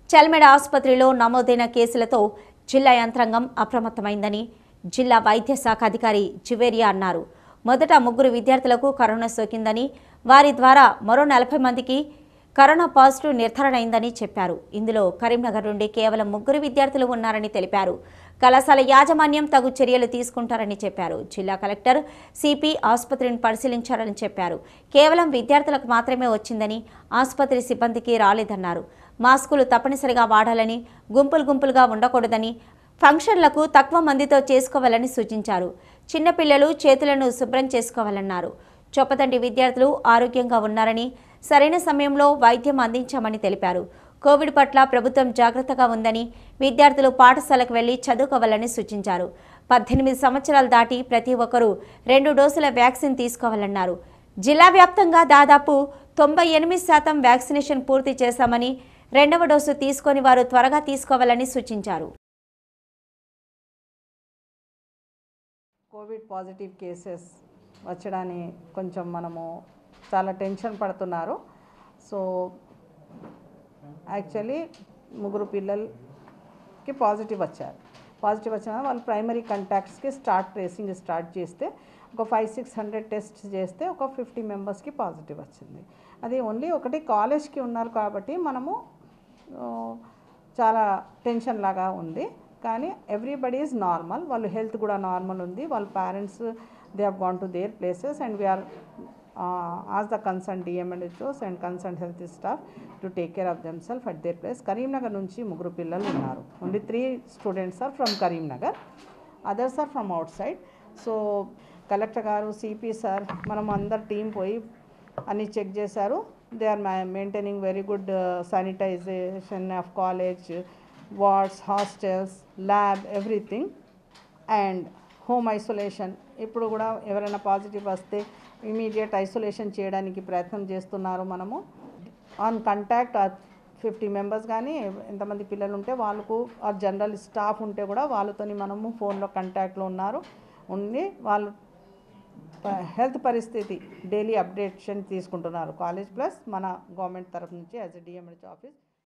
చల్మెడ ఆసుపత్రిలో నమోదైన కేసులతో జిల్లా యంత్రాంగం అప్రమత్తమైందని జిల్లా వైద్య శాఖ అధికారి జివేరియా అన్నారు మొదట ముగ్గురు విద్యార్థులకు కరోనా సోకిందని వారి ద్వారా మరో నలభై మందికి కరోనా పాజిటివ్ నిర్ధారణ అయిందని చెప్పారు ఇందులో కరీంనగర్ నుండి కేవలం ముగ్గురు విద్యార్థులు ఉన్నారని తెలిపారు కళాశాల యాజమాన్యం తగు చర్యలు తీసుకుంటారని చెప్పారు జిల్లా కలెక్టర్ సిపి ఆసుపత్రిని పరిశీలించారని చెప్పారు కేవలం విద్యార్థులకు మాత్రమే వచ్చిందని ఆసుపత్రి సిబ్బందికి రాలేదన్నారు మాస్కులు తప్పనిసరిగా వాడాలని గుంపులు గుంపులుగా ఉండకూడదని ఫంక్షన్లకు తక్కువ మందితో చేసుకోవాలని సూచించారు చిన్నపిల్లలు చేతులను శుభ్రం చేసుకోవాలన్నారు చొప్పదండి విద్యార్థులు ఆరోగ్యంగా ఉన్నారని సరైన సమయంలో వైద్యం అందించామని తెలిపారు కోవిడ్ పట్ల ప్రభుత్వం జాగ్రత్తగా ఉందని విద్యార్థులు పాఠశాలకు వెళ్లి చదువుకోవాలని సూచించారు పద్దెనిమిది సంవత్సరాలు దాటి ప్రతి ఒక్కరూ రెండు డోసుల వ్యాక్సిన్ తీసుకోవాలన్నారు జిల్లా వ్యాప్తంగా దాదాపు తొంభై ఎనిమిది శాతం వ్యాక్సినేషన్ పూర్తి చేశామని రెండవ డోసు తీసుకొని వారు త్వరగా తీసుకోవాలని సూచించారు కోవిడ్ పాజిటివ్ కేసెస్ వచ్చడాన్ని కొంచెం మనము చాలా టెన్షన్ పడుతున్నారు సో యాక్చువల్లీ ముగ్గురు పిల్లలకి పాజిటివ్ వచ్చారు పాజిటివ్ వచ్చిన వాళ్ళు ప్రైమరీ కంటాక్ట్స్కి స్టార్ట్ ట్రేసింగ్ స్టార్ట్ చేస్తే ఒక ఫైవ్ సిక్స్ హండ్రెడ్ టెస్ట్ చేస్తే ఒక ఫిఫ్టీ మెంబర్స్కి పాజిటివ్ వచ్చింది అది ఓన్లీ ఒకటి కాలేజ్కి ఉన్నారు కాబట్టి మనము ఆ, చాలా టెన్షన్ లాగా ఉంది కానీ ఎవ్రీబడి ఈజ్ నార్మల్ వాళ్ళు హెల్త్ కూడా నార్మల్ ఉంది వాళ్ళ parents they have gone to their places and we are as the concern DMHOs and concern health staff to take care of them self at their place Karimnagar నుంచి ముగ్గురు పిల్లలు ఉన్నారు only three students are from Karimnagar others are from outside so collector గారు CP sir మనం అందరు team పోయి అన్ని check చేశారు they are maintaining very good sanitization of college wards hostels lab everything and home isolation ఇప్పుడు కూడా ఎవరైనా positive వస్తే ఇమీడియట్ ఐసోలేషన్ చేయడానికి ప్రయత్నం చేస్తున్నారు మనము ఆన్ కంటాక్ట్ ఫిఫ్టీ మెంబర్స్ కానీ ఎంతమంది పిల్లలు ఉంటే వాళ్ళకు ఆ జనరల్ స్టాఫ్ ఉంటే కూడా వాళ్ళతోని మనము ఫోన్లో కంటాక్ట్లో ఉన్నారు ఉండి వాళ్ళు హెల్త్ పరిస్థితి డైలీ అప్డేషన్ తీసుకుంటున్నారు కాలేజ్ ప్లస్ మన గవర్నమెంట్ తరఫు నుంచి యాజ్ ఎ డిఎంహెచ్ ఆఫీస్